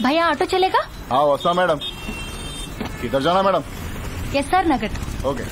भैया ऑटो चलेगा हाँ वसा मैडम किधर जाना मैडम एस आर नगर ఓకే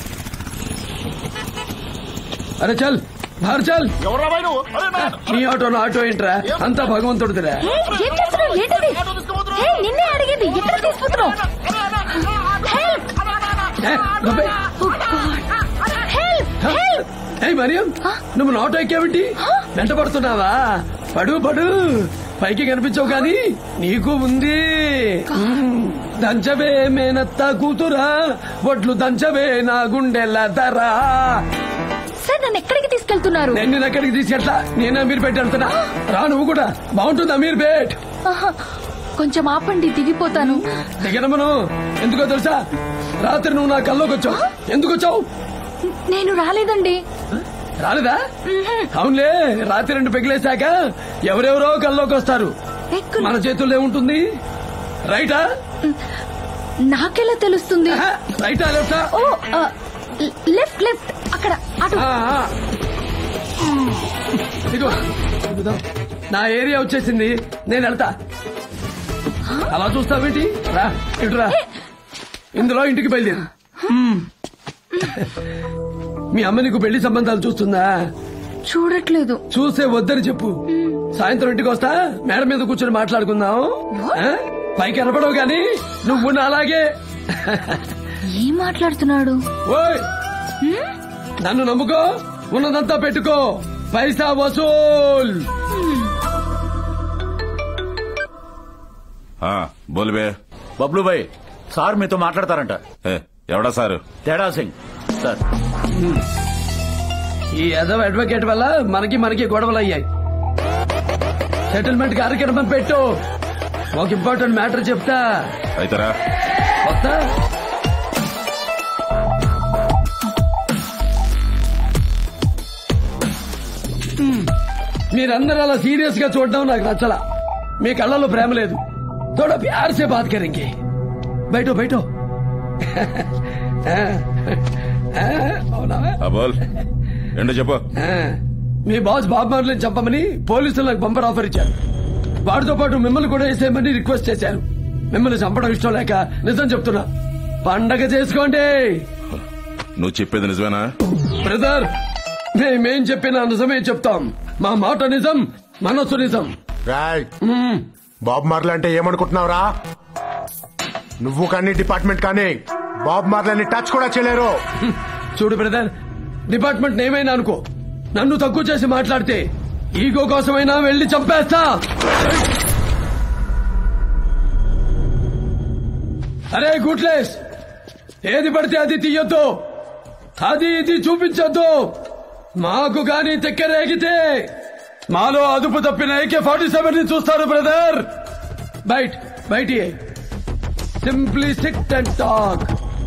అరే చల్ బాహర్ చల్ ఎవర్రా బాయ్ నువ్వు అరే నా- నీ ఆటో నా ఆటో ఏంట్రా అంతా భగవంతుడిదిరా ఏ, ఏం చేస్తున్నావు ఏంటది ఏ, నిన్నే అడిగేది ఎక్కడ తీసుకుంటున్నావు హెల్ప్ ఏ, నువ్వే హెల్ప్ హెల్ప్ ఏయ్ మరియం నువ్వు నా ఆటో ఎక్కావేంటి వెంట పడుతున్నావా పడు పడు పైకి కనిపించవు కానీ నీకు ఉంది మ్మ్. దంచవే మేనత్త కూతురా ఒట్లు దంచవే నా గుండెల ధరా సార్ నన్ను ఎక్కడికి తీసుకెళ్తున్నారు నేను నిన్ను ఎక్కడికి తీసుకెట్లా నేను అమీర్ పెట్టి వెళ్తున్నా రా నువ్వు కూడా బాగుంటుంది అమీర్ పేట్ ఆహా, కొంచెం ఆపండి దిగిపోతాను దిగనమ్మను ఎందుకో తెలుసా రాత్రి నువ్వు నా కల్లోకి వచ్చావు ఎందుకు వచ్చావు నేను రాలేదండి రాలేదా అవునులే రాత్రి రెండు పెగిలేశాక ఎవరెవరో కల్లోకి వస్తారు ఎక్కు- మన చేతుల్లో ఏముంటుంది రైటా నాకెలా తెలుస్తుంది ఆహా, రైటా లెఫ్టా ఓ ఆ, లెఫ్ట్ లెఫ్ట్ అక్కడ అటు ఆ, ఆ. ఇదిగో ఇదిగో. నా ఏరియా వచ్చేసింది నేను వెళ్తా అలా చూస్తావేంటి రా ఇటు రా ఇందులో ఇంటికి బయలుదేరు మ్మ్. మీ అమ్మ నీకు పెళ్లి సంబంధాలు చూస్తుందా చూడట్లేదు చూసే వద్దని చెప్పు సాయంత్రం ఇంటికి వస్తా మేడ మీద కూర్చొని మాట్లాడుకుందాం ఆ? పైకి కనపడవు గాని నువ్వు నా అలాగే ఏం మాట్లాడుతున్నాడు ఓయ్ నన్ను నమ్ముకో ఉన్నదంతా పెట్టుకో పైసా వసూల్ ఆ, బోల్ బే బబ్లు భాయ్ సార్ మీతో మాట్లాడతారంట ఏ, ఎవడా సారు తేడా సింగ్ సార్ ఈ ఎదవ అడ్వకేట్ వల్ల మనకి మనకి గొడవలు అయ్యాయి సెటిల్మెంట్ కార్యక్రమం పెట్టు ఒక ఇంపార్టెంట్ మ్యాటర్ చెప్తా అయితరా వస్తా మ్మ్. మీరందరూ అలా సీరియస్ గా చూడడం నాకు నచ్చలా మీ కళ్ళలో ప్రేమ లేదు थोड़ा प्यार से बात करेंगे बैठो बैठो అవునా ఆ, బోల్ ఏంటో చెప్పు ఆ, మీ బాస్ బాబు మార్లని చంపమని పోలీసులు నాకు బంపర్ ఆఫర్ ఇచ్చారు వాడితో పాటు మిమ్మల్ని కూడా వేసేయమని రిక్వెస్ట్ చేశారు మిమ్మల్ని చంపడం ఇష్టం లేక నిజం చెప్తున్నా పండగ చేసుకోండి నువ్వు చెప్పేది నిజమేనా బ్రదర్ మేమేం చెప్పినా నిజమే చెప్తాం మా మాట నిజం మనసు నిజం రాయ్ మ్మ్. బాబ్ మార్లే అంటే ఏమనుకుంటున్నావురా నువ్వు కానీ డిపార్ట్మెంట్ కానీ బాబ్ మార్లని టచ్ కూడా చేయలేరు చూడు బ్రదర్ డిపార్ట్మెంట్ ఏమైనా అనుకో నన్ను తక్కువ చేసి మాట్లాడితే ఈగో కోసమైనా వెళ్లి చంపేస్తా అరే గుడ్లెస్ ఏది పడితే అది తీయొద్దు అది ఇది చూపించొద్దు మాకు గాని తెక్కరేగితే మాలో అదుపు తప్పిన ఏకే ఫార్టీ సెవెన్ ని చూస్తారు బ్రదర్ బయట్ బయటి సింప్లీ సిట్ అండ్ టాక్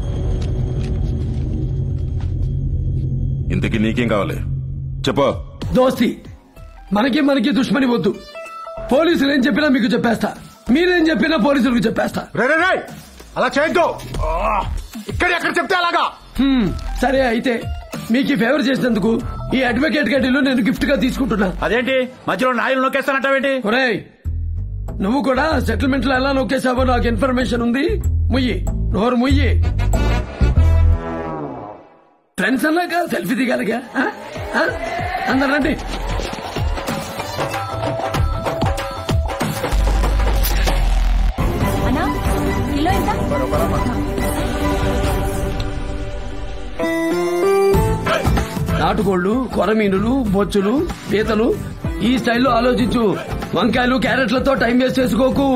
ఇంతకీ నీకేం కావాలి చెప్పు దోస్తి మనకి మనకి దుష్మని వద్దు పోలీసులు ఏం చెప్పినా మీకు చెప్పేస్తా మీరేం చెప్పినా పోలీసులకు చెప్పేస్తా రే రే రే అలా చేయొద్దు ఆ, ఇక్కడ ఎక్కడ చెప్తే అలాగా హ్మ్, సరే అయితే మీకు ఈ ఫేవర్ చేసినందుకు ఈ అడ్వకేట్ గడ్డిలో నేను గిఫ్ట్ గా తీసుకుంటున్నా అదేంటి మధ్యలో నాయలు నొక్కేస్తానంటావేంటి ఒరేయ్ నువ్వు కూడా సెటిల్మెంట్ లో ఎలా నొక్కేసావో నాకు ఇన్ఫర్మేషన్ ఉంది ముయ్యి నోరు ముయ్యి ఫ్రెండ్స్ అన్నాక సెల్ఫీ దిగాలిగా ఆ? ఆ? అందరు రండి అన్నా కిలో ఎంత నాటుకోళ్లు కొరమీనులు బొచ్చులు పీతలు ఈ స్టైల్లో ఆలోచించు వంకాయలు క్యారెట్లతో టైం వేస్ట్ చేసుకోకు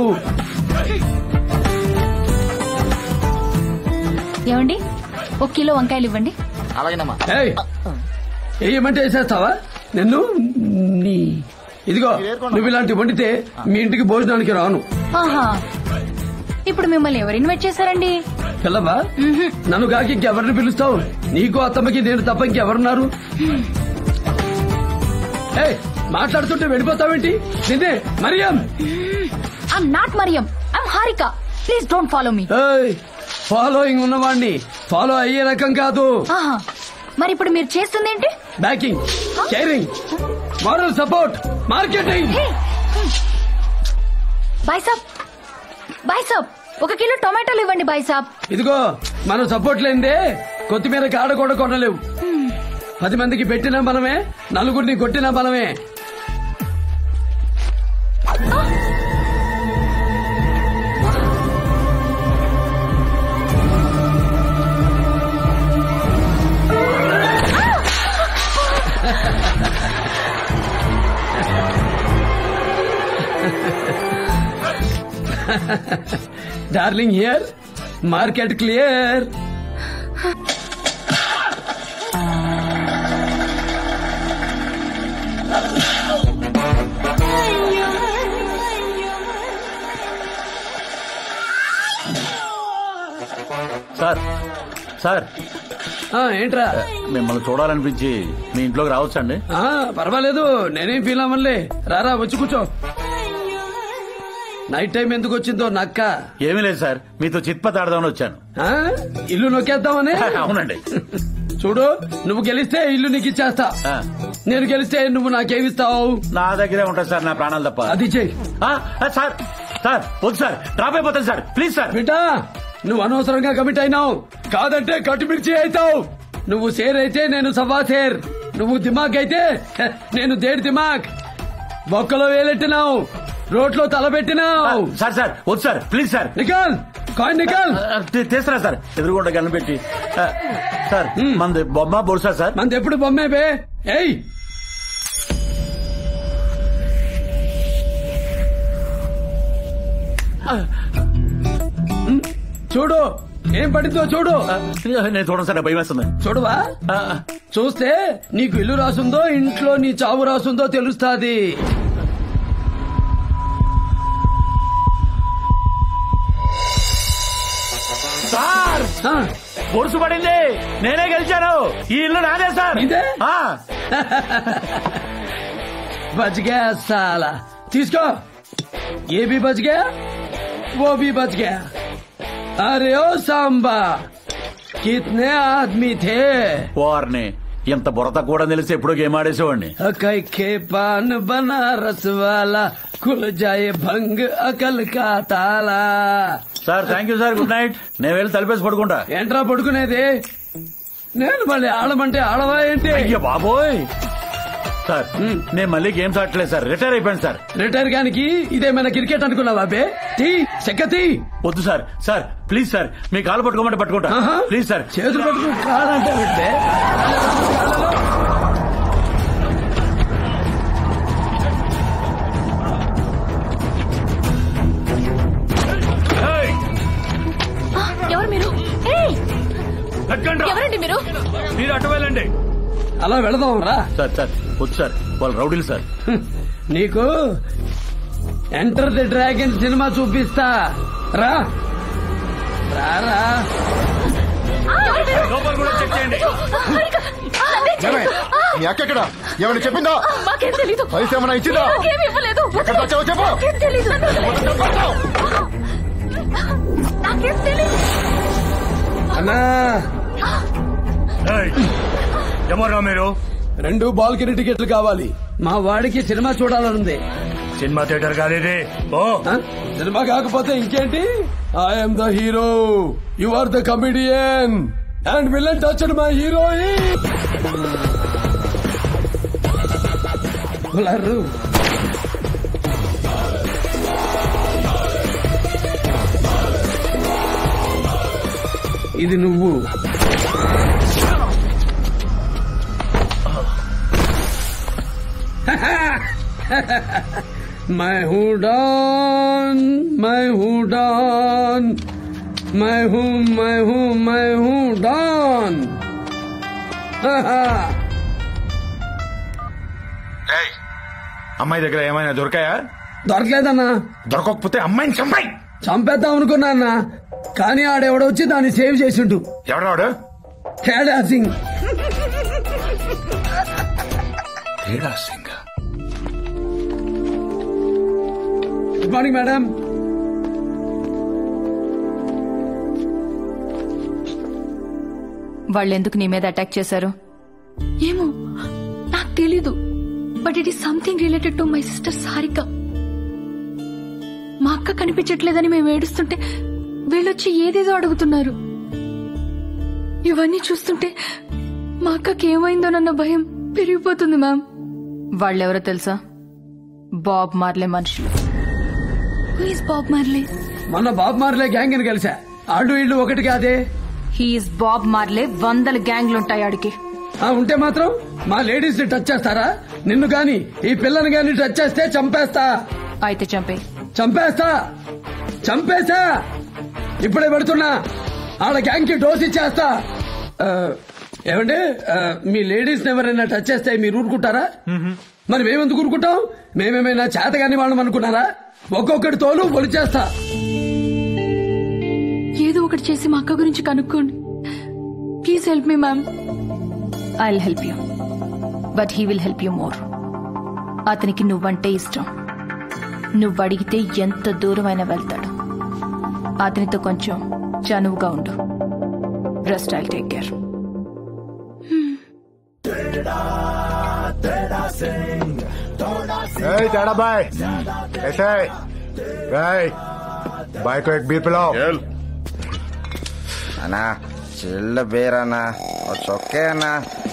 ఏమండి ఒక కిలో వంకాయలు ఇవ్వండి అలాగేనమ్మా ఏయ్, వేయమంటే వేసేస్తావా నిన్ను నీ ఇదిగో నువ్వు ఇలాంటి వండితే మీ ఇంటికి భోజనానికి రాను ఆహా ఇప్పుడు మిమ్మల్ని ఎవరు ఇన్వైట్ చేశారండి పిల్లవా నన్ను కాకి ఇంకెవరిని పిలుస్తావు నీకు అత్తమ్మకి నేను తప్ప ఇంకెవరున్నారు ఏయ్, మాట్లాడుతుంటే వెళ్ళిపోతావేంటి నిన్నే Mariam I'm not Mariam I'm Harika please don't follow me ఏయ్, ఫాలోయింగ్ ఉన్నవాణ్ణి ఫాలో అయ్యే రకం కాదు ఆహా మరి ఇప్పుడు మీరు చేస్తుంది ఏంటి backing caring moral support marketing బాయ్ సాబ్ బాయ్ సాబ్ ఒక కిలో టొమాటోలు ఇవ్వండి బాయ్ సాబ్ ఇదిగో మనం సపోర్ట్ లేనిదే కొత్తిమీర కాడ కూడా కొనలేవు పది మందికి పెట్టిన బలమే నలుగురిని కొట్టిన బలమే darling here market clear sir sir ఆ, ఏంట్రా మిమ్మల్ని చూడాలనిపించి మీ ఇంట్లోకి రావచ్చండి ఆ, పర్వాలేదు నేనేం ఫీల్ అవ్వలే రారా వచ్చి కూర్చో నైట్ టైం ఎందుకు వచ్చిందో నక్క ఏమీ లేదు సార్ మీతో చిత్పత ఆడదామని వచ్చాను ఆ? ఇల్లు నొక్కేద్దామని అవునండి చూడు నువ్వు గెలిస్తే ఇల్లు నీకు ఇచ్చేస్తా ఆ, నేను గెలిస్తే నువ్వు నాకేమిస్తావు నా దగ్గరే ఉంటుంది సార్ నా ప్రాణాలు తప్ప అది చెయ్యి ఆ, ఆ, సార్ సార్ వద్దు సార్ డ్రాప్ అయిపోతాను సార్ ప్లీజ్ సార్ బిడ్డా నువ్వు అనవసరంగా కమిట్ అయినావు కాదంటే కట్టుమిర్చి అవుతావు నువ్వు సేర్ అయితే నేను సవ్వా సేర్ నువ్వు దిమాగ్ అయితే హె, నేను దేడు దిమాగ్ బొక్కలో వేలెట్టినావు రోడ్లో తలబెట్టినావు సార్ సార్ వద్దు సార్ ప్లీజ్ సార్ నికల్ కాయిన్ నికల్ ఆ, తీ- తీస్తున్నా సార్ ఎదురుగుండ గన్ను పెట్టి ఆ, సార్ మంది బొమ్మ బొరుసా సార్ మంది ఎప్పుడు బొమ్మే బే ఏయ్ ఉమ్, చూడు ఏం పడిందో చూడు ఆ, నేను చూడండి సార్ నాకు భయం వేస్తుంది చూడవా ఆ, చూస్తే నీకు ఇల్లు రాసుందో ఇంట్లో నీ చావు రాసుందో తెలుస్తాది సార్ ఆ, బొరుసు పడింది నేనే గెలిచాను ఈ ఇల్లు నాదే సార్ ఇదే? ఆ, बच गया साला తీసుకో ये भी बच गया वो भी बच गया अरे ओ सांबा कितने आदमी थे వారిని ఇంత బురత కూడా తెలిసి ఎప్పుడో గేమ్ ఆడేసేవాడిని अकई के पान बनारस वाला खुल जाए भंग अकल का ताला sir thank you sir good night నేను వెళ్ళి తలిపేసి పడుకుంటా ఏంట్రా పడుకునేది నేను మళ్ళీ ఆడమంటే ఆడవా ఏంటి అయ్యో బాబోయ్ సార్ నేను మళ్ళీ గేమ్స్ ఆడట్లేదు సార్ రిటైర్ అయిపోయాను సార్ రిటైర్ గానికి ఇదేమైనా క్రికెట్ అనుకున్నావా బే తీ చెక్కతీ వద్దు సార్ సార్ ప్లీజ్ సార్ మీ కాలు పట్టుకోమంటే పట్టుకుంటా ఆహా. ప్లీజ్ సార్ చేతులు పట్టుకుని కాదంటే పెట్టే ఆ, ఎవరు మీరు ఏయ్, ఎవరండి మీరు మీరు అటు వెళ్ళండి అలా వెళదాం రా సార్ సార్ వద్దు సార్ వాళ్ళు రౌడీలు సార్ నీకు ఎంటర్ ది డ్రాగన్ సినిమా చూపిస్తా రా రారా ఎవరు మీరు? లోపల కూడా చెక్ చేయండి ఆ, నేను ఏమే? చేయను. ఆ, మీ అక్క ఎక్కడ ఏమైనా చెప్పిందా ఆ, మాకేం తెలీదు పైసా ఏమైనా ఇచ్చిందా నాకేం ఇవ్వలేదు ఎక్కడ తెచ్చావో చెప్పు. నాకేం తెలీదు నాకేం తెలీదు అన్నా ఎవరా మీరు రెండు బాల్కనీ టికెట్లు కావాలి మా వాడికి సినిమా చూడాలనుంది సినిమా థియేటర్ కాదేది ఓ ఆ? సినిమా కాకపోతే ఇంకేంటి I'm the hero you are the comedian and villain touch my heroine blur ఇది నువ్వు मैं हूँ डॉन मैं हूँ डॉन मैं हूँ मैं हूँ मैं हूँ डॉन అమ్మాయి దగ్గర ఏమైనా దొరికాయా దొరకలేదన్నా దొరకకపోతే అమ్మాయిని చంపాయి చంపేద్దాం అనుకున్నా అన్నా కానీ ఆడెవడో వచ్చి దాన్ని సేవ్ చేసిండు ఎవడాడు తేడా సింగ్ తేడా సింగ్ గుడ్ మార్నింగ్ మేడం వాళ్ళు ఎందుకు నీ మీద అటాక్ చేశారు ఏమో నాకు తెలీదు but it is something related to my sister Sarika మా అక్క కనిపించట్లేదని మేము ఏడుస్తుంటే వీళ్ళొచ్చి ఏదేదో అడుగుతున్నారు ఇవన్నీ చూస్తుంటే మా అక్కకి ఏమైందోనన్న భయం పెరిగిపోతుంది మ్యామ్ వాళ్ళెవరో తెలుసా బాబ్ మార్లే మనుషులు ప్లీజ్ బాబ్ మార్లే మొన్న బాబు మార్లే గ్యాంగ్ అని కలిసా ఆళ్ళు ఇళ్ళు ఒకటి కాదే హీఈస్ బాబ్ మార్లే వందల గ్యాంగ్లుంటాయి ఆడికి ఆ ఉంటే మాత్రం మా లేడీస్ ని టచ్ చేస్తారా నిన్ను గాని ఈ పిల్లని గాని టచ్ చేస్తే చంపేస్తా అయితే చంపే చంపేస్తా చంపేస్తా ఇప్పుడే పెడుతున్నా ఆడ గ్యాంగ్ కి డోస్ ఇచ్చేస్తా ఆ, ఏమండి ఆ, మీ లేడీస్ ఎవరైనా టచ్ చేస్తే మీరు ఊరుకుంటారా మరి మేమెందుకు ఊరుకుంటాం మేమేమైనా చేతగాని వాళ్ళం అనుకున్నారా ఒక్కొక్కటి తోలు పొలిచేస్తా ఏదో ఒకటి చేసి మా అక్క గురించి కనుక్కోండి please help me ma'am I help you but he will help you more అతనికి నువ్వంటే ఇష్టం నువ్వు అడిగితే ఎంత దూరమైనా వెళ్తాడు అతనితో కొంచెం చనువుగా ఉండు రెస్ట్ ఐ టేక్ కేర్ ए, तेरा भाई ऐसे भाई भाई को एक बीर पिलाओ ఏల్, అన్నా చిల్ల బీర్ అన్నా ఓ చొక్కే అన్నా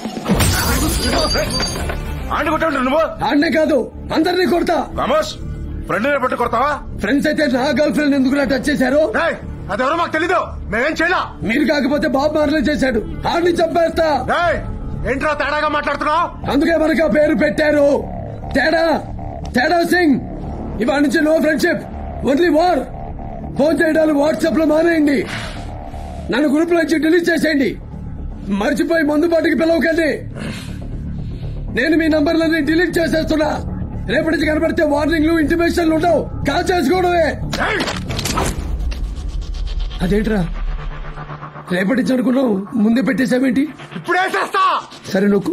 ఆంటీ కొట్టాడు నువ్వు ఆడనే కాదు అందరినీ కొడతా రామోస్ ఫ్రెండ్ పట్టు కొడతావా ఫ్రెండ్స్ అయితే నా గర్ల్ ఫ్రెండ్ ఎందుకు టచ్ చేశారు రేయ్, అదెవరో మాకు తెలీదు మేమేం చేయలా మీరు కాకపోతే బాబు మార్లే చేశాడు ఆడిని చంపేస్తా రేయ్, ఏంట్రా తేడాగా మాట్లాడుతున్నావు అందుకే మనకు ఆ పేరు పెట్టారు తేడా తేడా సింగ్ ఇవాళ నుంచి no friendship only war phone చేయడాలు వాట్సాప్ లో మానేయండి నన్ను గ్రూప్ నుంచి డిలీట్ చేసేయండి మర్చిపోయి మందు పాటికి పిలవకండి నేను మీ నంబర్లని డిలీట్ చేసేస్తున్నా రేపటి నుంచి కనబడితే వార్నింగ్లు ఇంటిమేషన్లు ఉండవు కాల్ చేసుకోవడమే అదేంట్రా రేపటి నుంచి అనుకున్నావు ముందే పెట్టేసావేంటి ఇప్పుడు వేసేస్తా సరే నొక్కు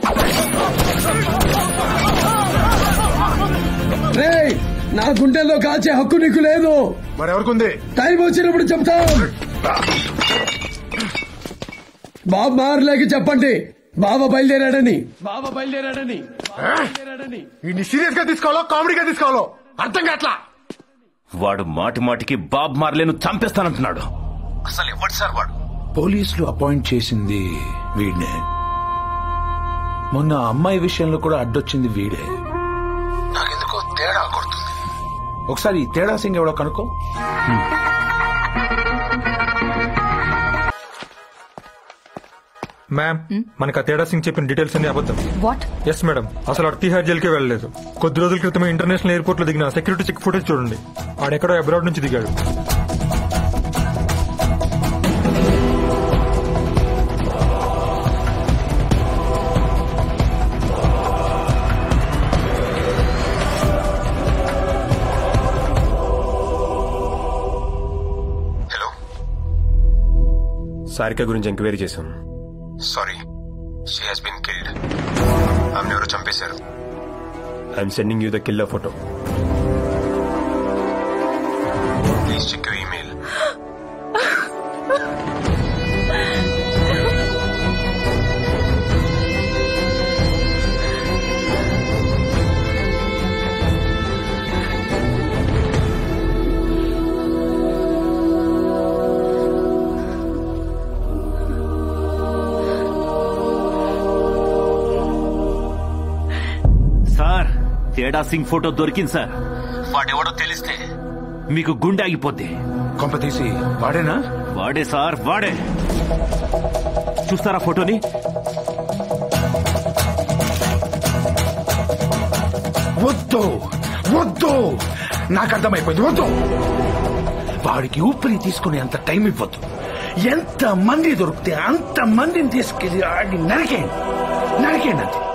రేయ్ నా గుండెల్లో కాచే హక్కు నీకు లేదు మరి ఎవరికుంది టైం వచ్చినప్పుడు చెప్తా బాబు మారలేక చెప్పండి బాబా బయలుదేరాడని బాబా బయలుదేరాడని బయలుదేరాడని ఈ సీరియస్ గా తీసుకోవాలో కామెడీగా తీసుకోవాలో అర్థం కావట్లా వాడు మాటి మాటికి బాబ్ మార్లేను చంపేస్తానంటున్నాడు అసలు ఎవడు సార్ వాడు పోలీసులు అపాయింట్ చేసింది వీడినే మొన్న ఆ అమ్మాయి విషయంలో కూడా అడ్డొచ్చింది వీడే నాకెందుకో తేడా కొడుతుంది ఒకసారి ఈ తేడా సింగ్ ఎవడో కనుక్కో మ్యామ్ మనకు ఆ తేడా సింగ్ చెప్పిన డీటెయిల్స్ అన్ని అబద్ధం వాట్ ఎస్ మేడం అసలు ఆడు తిహార్ జైలుకే వెళ్ళలేదు కొద్ది రోజుల క్రితమే ఇంటర్నేషనల్ ఎయిర్పోర్ట్ లో దిగిన సెక్యూరిటీ చెక్ ఫుటేజ్ చూడండి ఆడెక్కడో అబ్రాడ్ నుంచి దిగాడు హలో సారిక గురించి ఎంక్వైరీ చేశాం sorry she has been killed ఆమెను ఎవరో చంపేశారు I'm sending you the killer photo please check your email sir Teda Singh photo దొరికింది సార్ వాడెవడో తెలిస్తే మీకు గుండె ఆగిపోద్ది కొంప తీసి వాడేనా వాడే సార్ వాడే చూస్తారా ఫోటోని వద్దు వద్దు నాకు అర్థమైపోయింది వద్దు వాడికి ఊపిరి తీసుకునే అంత టైం ఇవ్వద్దు ఎంత మంది దొరికితే అంత మందిని తీసుకెళ్లి ఆడిని నరికేయండి నరికేయండి అంతే